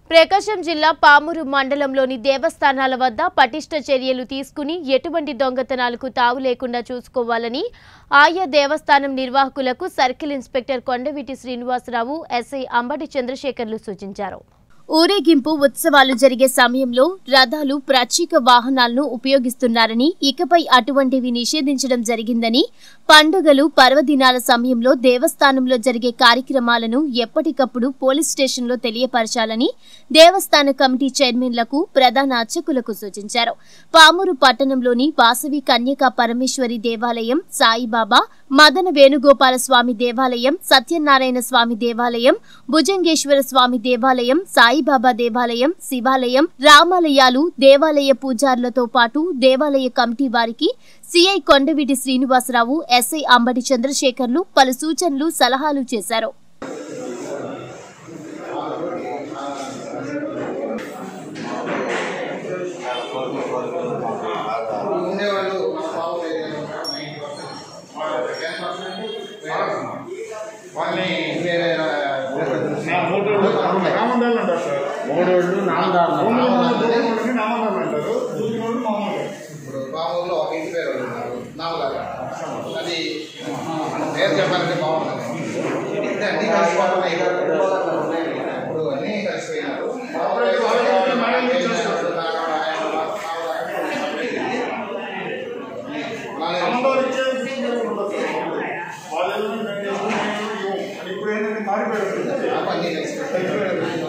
ప్రకాశం జిల్లా పామూరు మండలంలోని దేవస్థానాల వద్ద పటిష్ట చర్యలు తీసుకుని ఎటువంటి దొంగతనాలకు తావు లేకుండా చూసుకోవాలని ఆయా దేవస్థానం నిర్వాహకులకు circle inspector Kondaveeti Srinivasarao SI Ambati చంద్రశేఖర్లు సూచించారు ఊరేగింపు ఉత్సవాలు జరిగే సమయంలో రథాలు ప్రత్యేక వాహనాలను ఉపయోగిస్తున్నారని ఇకపై అటువంటివి నిషేధించడం జరిగిందని పండుగలు పర్వదినాల సమయంలో దేవస్థానంలో జరిగే కార్యక్రమాలను ఎప్పటికప్పుడు పోలీస్ స్టేషన్లో తెలియపరచాలని దేవస్థాన కమిటీ చైర్మన్లకు ప్రధాన అర్చకులకు సూచించారు పామూరు పట్టణంలోని వాసవి కన్యకా పరమేశ్వరి దేవాలయం సాయిబాబా మదన వేణుగోపాల స్వామి దేవాలయం సత్యనారాయణ స్వామి దేవాలయం భుజంగేశ్వర స్వామి దేవాలయం సాయిబాబా దేవాలయం శివాలయం రామాలయాలు దేవాలయ పూజారులతో పాటు దేవాలయ కమిటీ వారికి సిఐ కొండవీటి శ్రీనివాసరావు ఎస్ఐ అంబటి చంద్రశేఖర్లు పలు సూచనలు సలహాలు చేశారు ఉండేవాళ్ళు వాళ్ళని వేరే నామందాలు అంటారు సార్ మూడోళ్ళు నామదారులు మూడు నామందాలు అంటారు దూకినోళ్ళు మామూలు ఇప్పుడు పామూరులో ఒక ఇంటి పేరు వాళ్ళు ఉన్నారు నామలాగా అది మన పేరు చెప్పాలంటే బాగుంటుంది ఇది అన్ని కలిసిపోతున్నాయి ఇప్పుడు అన్నీ కలిసిపోయినారు అప్పుడైతే వాళ్ళకి అయితే మేడం చేస్తారు. సంబంధాలు ఇచ్చే విషయం కూడా ఉండదు సార్. వాళ్ళు ఏదైనా మేము చేసుకుంటాం, మేము ఇవ్వం. అని ఇప్పుడు ఏంటంటే మారిపోయారు అన్నీ కలిసిపోయి